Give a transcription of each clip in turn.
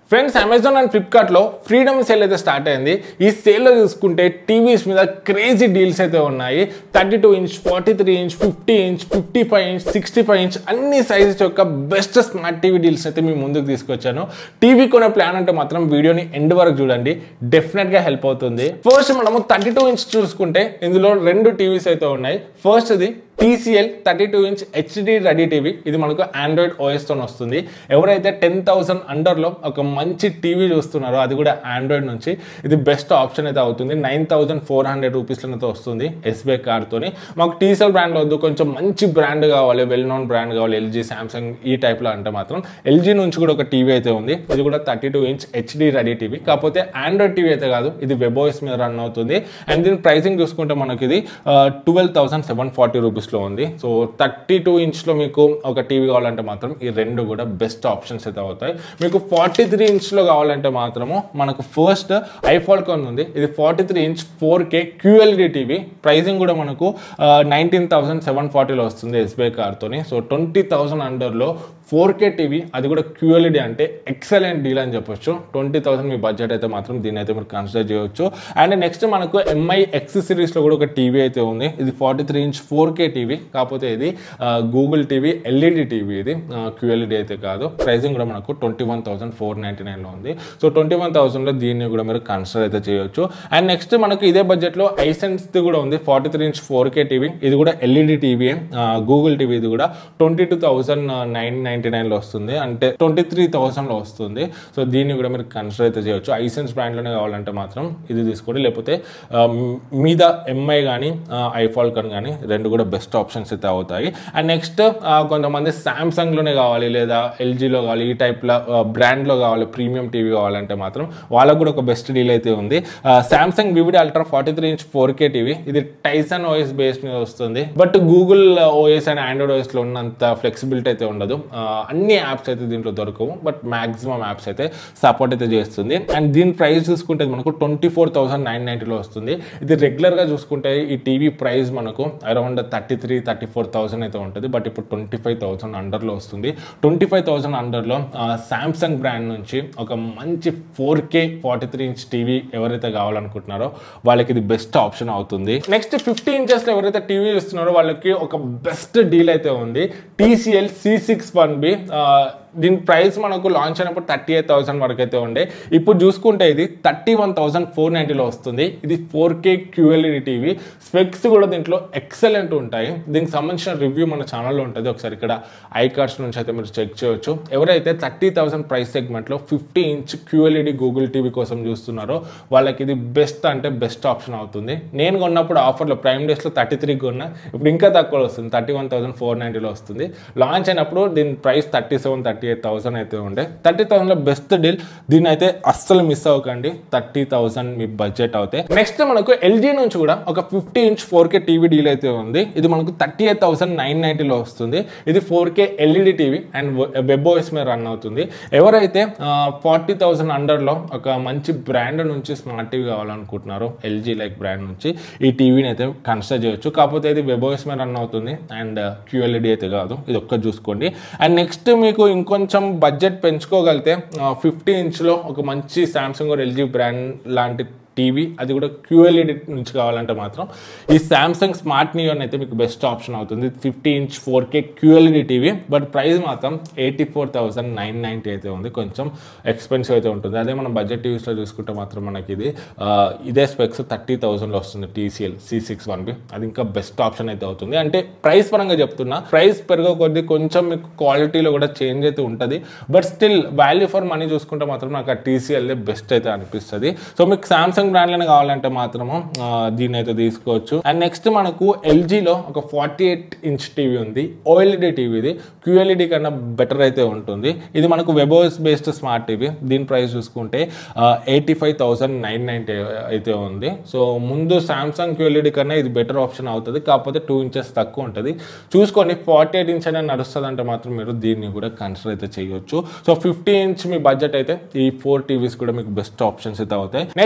friends Amazon and ఫ్లిప్కార్ట్లో freedom sale అయితే start అయింది ఈ సేల్లో చూసుకుంటే టీవీస్ మీద క్రేజీ డీల్స్ అయితే ఉన్నాయి thirty two inch forty three inch fifty inch fifty five inch sixty five inch అన్ని సైజెస్ యొక్క బెస్ట్ స్మార్ట్ టీవీ డీల్స్ అయితే మీ ముందుకు తీసుకొచ్చాను టీవీ కొనే ప్లాన్ అంటే మాత్రం వీడియోని ఎండ్ వరకు చూడండి డెఫినెట్గా హెల్ప్ అవుతుంది ఫస్ట్ మనము థర్టీ టూ ఇంచ్ చూసుకుంటే ఇందులో రెండు టీవీస్ అయితే ఉన్నాయి ఫస్ట్ ఇది TCL thirty two inch HD ready TV ఇది మనకు ఆండ్రాయిడ్ ఓఎస్తో వస్తుంది ఎవరైతే టెన్ థౌసండ్ అండర్లో ఒక మంచి టీవీ చూస్తున్నారో అది కూడా ఆండ్రాయిడ్ నుంచి ఇది బెస్ట్ ఆప్షన్ అయితే అవుతుంది నైన్ థౌసండ్ ఫోర్ హండ్రెడ్ రూపీస్లతో వస్తుంది ఎస్బీఐ కార్డ్తోని మాకు టీసీఎల్ బ్రాండ్ వద్దు కొంచెం మంచి బ్రాండ్ కావాలి వెల్ నోన్ బ్రాండ్ కావాలి ఎల్జీ సామ్సంగ్ ఈ టైప్లో అంటే మాత్రం ఎల్జీ నుంచి కూడా ఒక టీవీ అయితే ఉంది ఇది కూడా thirty two inch HD ready TV కాకపోతే ఆండ్రాయిడ్ టీవీ అయితే కాదు ఇది వెబోఎస్ మీద రన్ అవుతుంది అండ్ దీని ప్రైసింగ్ చూసుకుంటే మనకి ఇది ట్వెల్వ్ థౌసండ్ సెవెన్ ఫార్టీ రూపీస్లో ఉంది సో థర్టీ టూ ఇంచ్లో మీకు ఒక టీవీ కావాలంటే మాత్రం ఈ రెండు కూడా బెస్ట్ ఆప్షన్స్ అయితే అవుతాయి మీకు ఫార్టీ త్రీ ఇంచ్లో కావాలంటే మాత్రము మనకు ఫస్ట్ ఐఫాల్కాన్ ఉంది ఇది forty three inch four K QLED TV pricing కూడా మనకు నైన్టీన్ థౌసండ్ సెవెన్ ఫార్టీలో వస్తుంది ఎస్బీఐ కార్తోని సో ట్వంటీ థౌసండ్ అండర్లో ఫోర్ కే టీవీ అది కూడా క్యూఎల్ఈడి అంటే ఎక్సలెంట్ డీల్ అని చెప్పొచ్చు ట్వంటీ థౌసండ్ మీ బడ్జెట్ అయితే మాత్రం దీని అయితే మీరు కన్సిడర్ చేయవచ్చు అండ్ నెక్స్ట్ మనకు ఎంఐ ఎక్స్ సిరీస్లో కూడా ఒక టీవీ అయితే ఉంది ఇది forty three inch four K TV కాకపోతే ఇది గూగుల్ టీవీ ఎల్ఈడి టీవీ ఇది క్యూఎల్ఈడి అయితే కాదు ప్రైసింగ్ కూడా మనకు twenty one thousand four ninety నైన్లో ఉంది సో ట్వంటీ వన్ థౌసండ్లో దీన్ని కూడా మీరు కన్సిడర్ అయితే చేయొచ్చు అండ్ నెక్స్ట్ మనకు ఇదే బడ్జెట్లో ఐసెన్స్ది కూడా ఉంది forty three inch four K TV ఇది కూడా ఎల్ఈడి టీవీ గూగుల్ టీవీ ఇది కూడా twenty two thousand nine ninety నైన్లో వస్తుంది అంటే ట్వంటీ త్రీ థౌసండ్లో వస్తుంది సో దీన్ని కూడా మీరు కన్సిడర్ అయితే చేయొచ్చు ఐసెన్స్ బ్రాండ్లోనే కావాలంటే మాత్రం ఇది తీసుకోండి లేకపోతే ఆ, మీద ఎంఐ కానీ ఐఫాల్కన్ కానీ రెండు కూడా బెస్ట్ ఆప్షన్స్ అయితే అవుతాయి అండ్ నెక్స్ట్ కొంతమంది సామ్సంగ్లోనే కావాలి లేదా ఎల్జీలో కావాలి ఈ టైప్లో బ్రాండ్లో కావాలి ప్రీమియం టీవీ కావాలంటే మాత్రం వాళ్ళకు కూడా ఒక బెస్ట్ డీల్ అయితే ఉంది Samsung vivid ultra forty three inch four K TV ఇది టైసన్ ఓఎస్ బేస్ మీద వస్తుంది but Google OS and Android ఓఎస్లో ఉన్నంత ఫ్లెక్సిబిలిటీ అయితే ఉండదు ఆ, అన్ని యాప్స్ అయితే దీంట్లో దొరకవు బట్ మాక్సిమం యాప్స్ అయితే సపోర్ట్ అయితే చేస్తుంది అండ్ దీని ప్రైస్ చూసుకుంటే మనకు ట్వంటీ ఫోర్ థౌసండ్ నైన్ నైంటీలో వస్తుంది ఇది రెగ్యులర్గా చూసుకుంటే ఈ టీవీ ప్రైస్ మనకు around thirty three thirty four thousand అయితే ఉంటుంది బట్ ఇప్పుడు ట్వంటీ ఫైవ్ థౌసండ్ అండర్లో వస్తుంది ట్వంటీ ఫైవ్ థౌసండ్ అండర్లో సామ్సంగ్ బ్రాండ్ నుంచి ఒక మంచి four K forty three inch TV ఎవరైతే కావాలనుకుంటున్నారో వాళ్ళకి ఇది బెస్ట్ ఆప్షన్ అవుతుంది నెక్స్ట్ ఫిఫ్టీ ఇంచెస్లో ఎవరైతే టీవీ చూస్తున్నారో వాళ్ళకి ఒక బెస్ట్ డీల్ అయితే ఉంది TCL C six one B దీని ప్రైస్ మనకు లాంచ్ అయినప్పుడు థర్టీ ఎయిట్ థౌసండ్ వరకు అయితే ఉండే ఇప్పుడు చూసుకుంటే ఇది థర్టీ వన్ థౌసండ్ ఫోర్ నైంటీలో వస్తుంది ఇది four K QLED TV specs కూడా దీంట్లో ఎక్సలెంట్ ఉంటాయి దీనికి సంబంధించిన రివ్యూ మన ఛానల్లో ఉంటుంది ఒకసారి ఇక్కడ ఐ కార్డ్స్ నుంచి అయితే మీరు చెక్ చేయొచ్చు ఎవరైతే థర్టీ థౌసండ్ ప్రైస్ సెగ్మెంట్లో fifty inch QLED Google TV కోసం చూస్తున్నారో వాళ్ళకి ఇది బెస్ట్ అంటే బెస్ట్ ఆప్షన్ అవుతుంది నేను కొన్నప్పుడు ఆఫర్లో ప్రైమ్ డేస్లో థర్టీ త్రీ కొన్నా ఇప్పుడు ఇంకా తక్కువ వస్తుంది థర్టీ వన్ థౌసండ్ ఫోర్ నైంటీలో వస్తుంది లాంచ్ అయినప్పుడు దీని price thirty seven thirty eight thousand అయితే ఉండే థర్టీ థౌసండ్లో బెస్ట్ డీల్ దీని అయితే అస్సలు మిస్ అవ్వకండి థర్టీ థౌసండ్ మీ బడ్జెట్ అవుతాయి నెక్స్ట్ మనకు ఎల్జీ నుంచి కూడా ఒక fifty inch four K TV deal అయితే ఉంది ఇది మనకు థర్టీ ఎయిట్ థౌసండ్ నైన్ నైంటీలో వస్తుంది ఇది four K LED TV and web OS మీద రన్ అవుతుంది ఎవరైతే ఫార్టీ థౌసండ్ అండర్లో ఒక మంచి బ్రాండ్ నుంచి స్మార్ట్ టీవీ కావాలనుకుంటున్నారో ఎల్జీ లైక్ బ్రాండ్ నుంచి ఈ టీవీని అయితే కన్సిడర్ చేయొచ్చు కాకపోతే ఇది వెబ్ ఓఎస్ మీద రన్ అవుతుంది అండ్ క్యూఎల్ఈడి అయితే కాదు ఇది ఒక్కటి చూసుకోండి అండ్ నెక్స్ట్ మీకు ఇంకొంచెం బడ్జెట్ పెంచుకోగలిగితే ఫిఫ్టీ ఇంచ్లో ఒక మంచి సామ్సంగ్ ఆర్ ఎల్జీ బ్రాండ్ లాంటి టీవీ అది కూడా క్యూఎల్ఈడి నుంచి కావాలంటే మాత్రం ఈ సామ్సంగ్ స్మార్ట్ నియోన్ అయితే మీకు బెస్ట్ ఆప్షన్ అవుతుంది fifty inch four K QLED TV but price మాత్రం eighty four thousand nine ninety అయితే ఉంది కొంచెం ఎక్స్పెన్సివ్ అయితే ఉంటుంది అదే మనం బడ్జెట్ టీవీస్లో చూసుకుంటే మాత్రం మనకి ఇది ఆ, ఇదే స్పెక్స్ థర్టీ థౌసండ్లో వస్తుంది TCL C six one B అది ఇంకా బెస్ట్ ఆప్షన్ అయితే అవుతుంది అంటే ప్రైస్ పరంగా చెప్తున్నా ప్రైస్ పెరగ కొద్దీ కొంచెం మీకు క్వాలిటీలో కూడా చేంజ్ అయితే ఉంటుంది but still value for money చూసుకుంటే మాత్రం నాకు ఆ టీసీఎల్ బెస్ట్ అయితే అనిపిస్తుంది సో మీకు సామ్సంగ్ బ్రాండ్లోనే కావాలంటే మాత్రము ఆ, దీన్ని అయితే తీసుకోవచ్చు అండ్ నెక్స్ట్ మనకు ఎల్జీలో ఒక ఫార్టీ ఎయిట్ ఇంచ్ టీవీ ఉంది ఓఎల్ఈడి టీవీ ఇది క్యూఎల్ఈడి కన్నా బెటర్ అయితే ఉంటుంది ఇది మనకు వెబోస్ బేస్డ్ స్మార్ట్ టీవీ దీని ప్రైస్ చూసుకుంటే eighty five thousand nine ninety అయితే ఉంది సో ముందు సామ్సంగ్ క్యూఎల్ఈడి కన్నా ఇది బెటర్ ఆప్షన్ అవుతుంది కాకపోతే టూ ఇంచెస్ తక్కువ ఉంటుంది చూసుకోండి ఫార్టీ ఎయిట్ ఇంచ్ అయినా నడుస్తుంది అంటే మాత్రం మీరు దీన్ని కూడా కన్సిడర్ అయితే చేయొచ్చు సో ఫిఫ్టీ ఇంచ్ మీ బడ్జెట్ అయితే ఈ ఫోర్ టీవీస్ కూడా మీకు బెస్ట్ ఆప్షన్స్ అయితే అవుతాయి నెక్స్ట్ మనం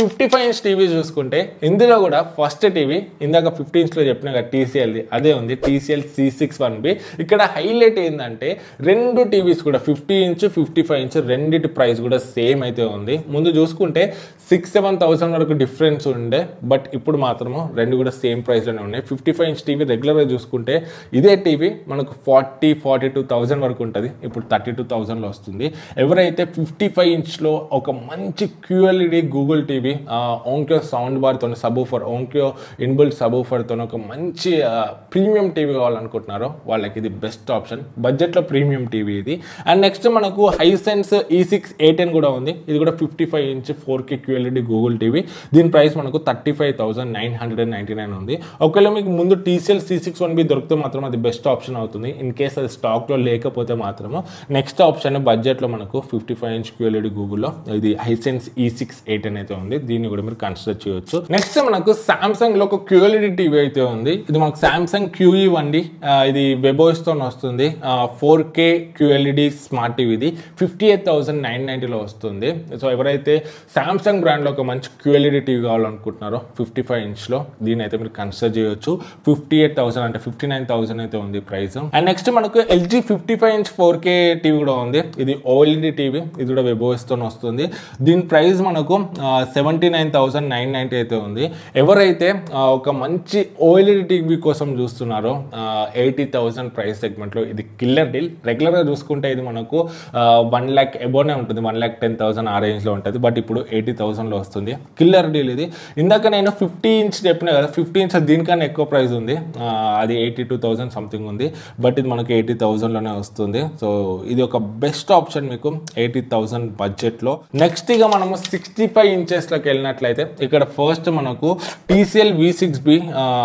ఫిఫ్టీ ఫైవ్ ఇంచ్ టీవీ చూసుకుంటే ఇందులో కూడా ఫస్ట్ టీవీ ఇందాక ఫిఫ్టీ ఇంచ్లో చెప్పిన కదా టీసీఎల్ది అదే ఉంది TCL C six one B ఇక్కడ హైలైట్ ఏంటంటే రెండు టీవీస్ కూడా fifty inch fifty five inch రెండిటి ప్రైస్ కూడా సేమ్ అయితే ఉంది ముందు చూసుకుంటే సిక్స్ సెవెన్ థౌసండ్ వరకు డిఫరెన్స్ ఉండే బట్ ఇప్పుడు మాత్రము రెండు కూడా సేమ్ ప్రైస్లోనే ఉన్నాయి ఫిఫ్టీ ఫైవ్ ఇంచ్ టీవీ రెగ్యులర్గా చూసుకుంటే ఇదే టీవీ మనకు ఫార్టీ ఫార్టీ టూ థౌసండ్ వరకు ఉంటుంది ఇప్పుడు థర్టీ టూ థౌసండ్లో వస్తుంది ఎవరైతే ఫిఫ్టీ ఫైవ్ ఇంచ్లో ఒక మంచి QLED Google TV Onkyo sound బార్తో సబూఫర్ ఓంక్యో ఇన్బుల్ సబూఫర్తో ఒక మంచి ప్రీమియం టీవీ కావాలనుకుంటున్నారో వాళ్ళకి ఇది బెస్ట్ ఆప్షన్ బడ్జెట్లో ప్రీమియం టీవీ ఇది అండ్ నెక్స్ట్ మనకు హైసెన్స్ ఈ సిక్స్ ఏ టెన్ కూడా ఉంది ఇది కూడా fifty five inch four K QLED Google TV దీని ప్రైస్ మనకు thirty five thousand nine hundred and ninety nine ఉంది ఒకవేళ మీకు ముందు TCL C six one B దొరికితే మాత్రం అది బెస్ట్ ఆప్షన్ అవుతుంది ఇన్ కేస్ అది స్టాక్లో లేకపోతే మాత్రము నెక్స్ట్ ఆప్షన్ బడ్జెట్లో మనకు ఫిఫ్టీ ఫైవ్ ఇంచ్ క్యూఎల్ఈడి గూగుల్లో ఇది హైసెన్స్ ఈ సిక్స్ ఎయిట్ అయితే ఉంది దీన్ని కూడా మీరు కన్సిడర్ చేయొచ్చు నెక్స్ట్ మనకు సామ్సంగ్ లో ఒక క్యూఎల్ఈడి టీవీ అయితే ఉంది ఇది మనకు సామ్సంగ్ క్యూఈ వన్ డి ఇది వెబోయిస్ తో వస్తుంది four K QLED smart TV ఇది ఫిఫ్టీ ఎయిట్ థౌసండ్ నైన్ నైన్టీలో వస్తుంది సో ఎవరైతే సామ్సంగ్ బ్రాండ్లో ఒక మంచి క్యూఎల్ఈడి టీవీ కావాలనుకుంటున్నారో ఫిఫ్టీ ఫైవ్ ఇంచ్లో దీని అయితే మీరు కన్సిడర్ చేయొచ్చు ఫిఫ్టీ ఎయిట్ థౌసండ్ అంటే ఫిఫ్టీ నైన్ థౌసండ్ అయితే ఉంది ప్రైస్ అండ్ నెక్స్ట్ మనకు LG fifty five inch four K TV కూడా ఉంది ఇది ఓఎల్ఈడి టీవీ ఇది కూడా వెబోయిస్ తో వస్తుంది దీని ప్రైస్ మనకు seventy nine thousand nine ninety అయితే ఉంది ఎవరైతే ఆ, ఒక మంచి ఓఎల్ఈడి టీవీ కోసం చూస్తున్నారో ఎయిటీ థౌసండ్ ప్రైస్ సెగ్మెంట్లో ఇది కిల్లర్ డీల్ రెగ్యులర్గా చూసుకుంటే ఇది మనకు వన్ ల్యాక్ ఎబోనే ఉంటుంది వన్ ల్యాక్ టెన్ థౌసండ్ ఆ రేంజ్లో ఉంటుంది బట్ ఇప్పుడు ఎయిటీ థౌసండ్లో వస్తుంది కిల్లర్ డీల్ ఇది ఇందాక నేను ఫిఫ్టీ ఇంచ్ చెప్పిన కదా ఫిఫ్టీ ఇంచ్ దీనికన్నా ఎక్కువ ప్రైస్ ఉంది ఆ, అది ఎయిటీ టూ థౌసండ్ సంథింగ్ ఉంది బట్ ఇది మనకి ఎయిటీ థౌసండ్లోనే వస్తుంది సో ఇది ఒక బెస్ట్ ఆప్షన్ మీకు ఎయిటీ థౌసండ్ బడ్జెట్లో నెక్స్ట్ ఇక మనము సిక్స్టీ ఫైవ్ ఇంచెస్లోకి వెళ్ళినట్లయితే ఇక్కడ ఫస్ట్ మనకు TCL V six B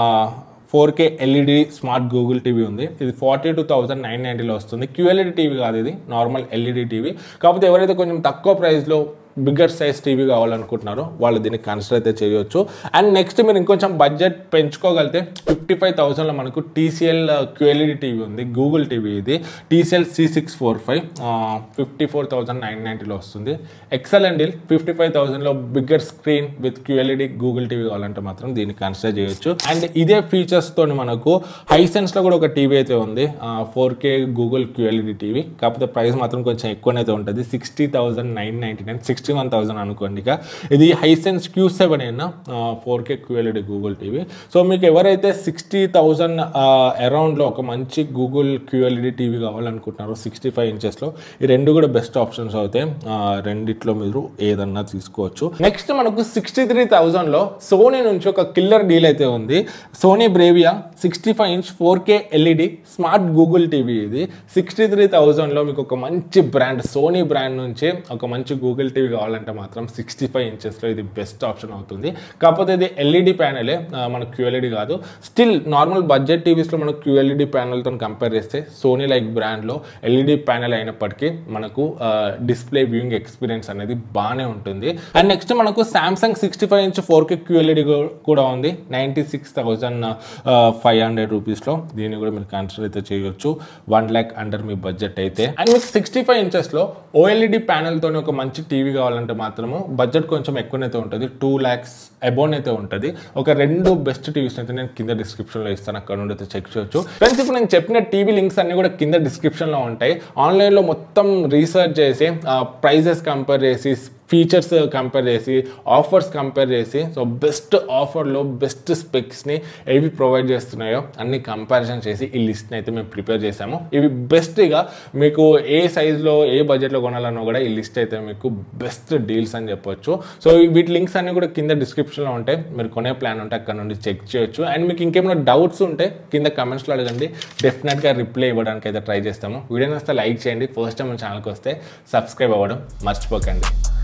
four K LED smart Google TV ఉంది ఇది ఫార్టీ టూ థౌసండ్ నైన్ నైంటీలో వస్తుంది క్యూఎల్ఈడి టీవీ కాదు ఇది నార్మల్ ఎల్ఈడి టీవీ కాకపోతే ఎవరైతే కొంచెం తక్కువ ప్రైస్లో బిగ్గర్ సైజ్ టీవీ కావాలనుకుంటున్నారో వాళ్ళు దీన్ని కన్సిడర్ అయితే చేయొచ్చు అండ్ నెక్స్ట్ మీరు ఇంకొంచెం బడ్జెట్ పెంచుకోగలిగితే ఫిఫ్టీ ఫైవ్ థౌసండ్లో మనకు టీసీఎల్ క్యూఎల్ఈడి టీవీ ఉంది గూగుల్ టీవీ ఇది TCL C six four five fifty four thousand nine నైంటీలో వస్తుంది ఎక్సలెంట్ డీల్ ఫిఫ్టీ ఫైవ్ థౌసండ్లో bigger screen with QLED Google TV కావాలంటే మాత్రం దీన్ని కన్సిడర్ చేయొచ్చు అండ్ ఇదే ఫీచర్స్ తోని మనకు హైసెన్స్లో కూడా ఒక టీవీ అయితే ఉంది four K Google QLED TV కాకపోతే ప్రైస్ మాత్రం కొంచెం ఎక్కువనైతే ఉంటుంది sixty thousand nine ninety nine sixty one thousand అనుకోండి ఇక ఇది హైసెన్స్ క్యూ సెవెన్ అయినా four K QLED Google TV so మీకు ఎవరైతే సిక్స్టీ థౌసండ్ అరౌండ్లో ఒక మంచి గూగుల్ క్యూఎల్ఈడి టీవీ కావాలనుకుంటున్నారో సిక్స్టీ ఫైవ్ ఇంచెస్లో ఈ రెండు కూడా బెస్ట్ ఆప్షన్స్ అవుతాయి ఆ, రెండిట్లో మీరు ఏదన్నా తీసుకోవచ్చు నెక్స్ట్ మనకు సిక్స్టీ త్రీ థౌజండ్లో సోనీ నుంచి ఒక కిల్లర్ డీల్ అయితే ఉంది Sony Bravia sixty five inch four K LED smart Google TV ఇది సిక్స్టీ త్రీ థౌజండ్లో మీకు ఒక మంచి బ్రాండ్ సోనీ బ్రాండ్ నుంచి ఒక మంచి గూగుల్ టీవీ కావాలంటే మాత్రం సిక్స్టీ ఫైవ్ ఇంచెస్లో ఇది బెస్ట్ ఆప్షన్ అవుతుంది కాకపోతే ఇది ఎల్ఈడి ప్యానెలే మనకు క్యూఎల్ఈడి కాదు స్టిల్ నార్మల్ బడ్జెట్ టీవీస్లో మనకు క్యూఎల్ఈడి ప్యానెల్తో కంపేర్ చేస్తే సోనీ లైక్ బ్రాండ్లో ఎల్ఈడి ప్యానెల్ అయినప్పటికీ మనకు డిస్ప్లే వ్యూయింగ్ ఎక్స్పీరియన్స్ అనేది బాగానే ఉంటుంది అండ్ నెక్స్ట్ మనకు Samsung sixty five inch four K QLED కూడా ఉంది ninety six thousand five hundred రూపీస్లో దీన్ని కూడా మీరు కన్సిడర్ అయితే చేయొచ్చు వన్ ల్యాక్ అండర్ మీ బడ్జెట్ అయితే అండ్ మీకు సిక్స్టీ ఫైవ్ ఇంచెస్లో ఓఎల్ఈడి ప్యానెల్తో ఒక మంచి టీవీ కావాలంటే మాత్రము బడ్జెట్ కొంచెం ఎక్కువనైతే ఉంటుంది టూ ల్యాక్స్ అబోన్ అయితే ఉంటుంది ఒక రెండు బెస్ట్ టీవీస్ అయితే నేను కింద డిస్క్రిప్షన్లో ఇస్తాను అక్కడ నుండి అయితే చెక్ చేయొచ్చు ఫ్రెండ్స్ ఇప్పుడు నేను చెప్పిన టీవీ లింక్స్ అన్ని కూడా కింద డిస్క్రిప్షన్లో ఉంటాయి ఆన్లైన్లో మొత్తం రీసెర్చ్ చేసి ప్రైజెస్ కంపేర్ చేసి ఫీచర్స్ కంపేర్ చేసి ఆఫర్స్ కంపేర్ చేసి సో బెస్ట్ ఆఫర్లో బెస్ట్ స్పెక్స్ని ఏవి ప్రొవైడ్ చేస్తున్నాయో అన్ని కంపారిజన్ చేసి ఈ లిస్ట్ని అయితే మేము ప్రిపేర్ చేసాము ఇవి బెస్ట్గా మీకు ఏ సైజులో ఏ బడ్జెట్లో కొనాలన్నా కూడా ఈ లిస్ట్ అయితే మీకు బెస్ట్ డీల్స్ అని చెప్పొచ్చు సో వీటి లింక్స్ అన్ని కూడా కింద డిస్క్రిప్షన్లో ఉంటాయి మీరు కొనే ప్లాన్ ఉంటే అక్కడ నుండి చెక్ చేయొచ్చు అండ్ మీకు ఇంకేమైనా డౌట్స్ ఉంటే కింద కమెంట్స్లో అడగండి డెఫినెట్గా రిప్లై ఇవ్వడానికి అయితే ట్రై చేస్తాము వీడియో వస్తే లైక్ చేయండి ఫస్ట్ టైం మన ఛానల్కి వస్తే సబ్స్క్రైబ్ అవ్వడం మర్చిపోకండి